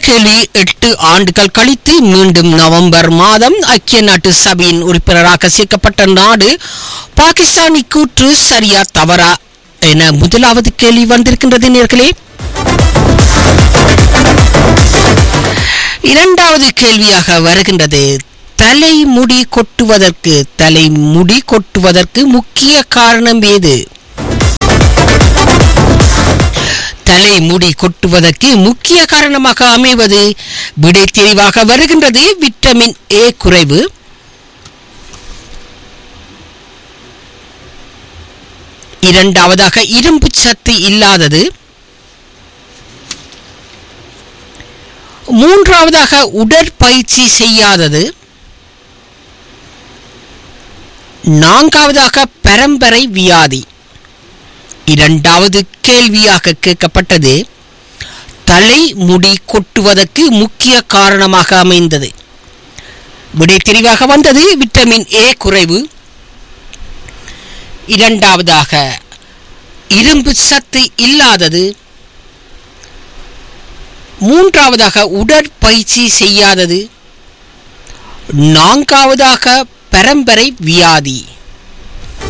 கேள்வி எட்டு ஆண்டுகள் கழித்து மீண்டும் நவம்பர் மாதம் ஐக்கிய நாட்டு சபையின் உறுப்பினராக சேர்க்கப்பட்ட நாடு பாகிஸ்தானி கூற்று சரியா தவறா என முதலாவது கேள்வி வந்திருக்கின்றது நேர்களே இரண்டாவது கேள்வியாக வருகின்றது தலைமுடி கொட்டுவதற்கு தலைமுடி கொட்டுவதற்கு முக்கிய காரணம் ஏது தலைமுடி கொட்டுவதற்கு முக்கிய காரணமாக அமைவது விடை தெளிவாக வருகின்றது விட்டமின் ஏ குறைவு இரண்டாவதாக இரும்பு சத்து இல்லாதது மூன்றாவதாக உடற்பயிற்சி செய்யாதது நான்காவதாக பரம்பரை வியாதி இரண்டாவது கேள்வியாக கேட்கப்பட்டது தலை முடி கொட்டுவதற்கு முக்கிய காரணமாக அமைந்தது விடை தெளிவாக வந்தது விட்டமின் ஏ குறைவு இரண்டாவதாக இரும்பு சத்து இல்லாதது மூன்றாவதாக உடற்பயிற்சி செய்யாதது நான்காவதாக பரம்பரை வியாதி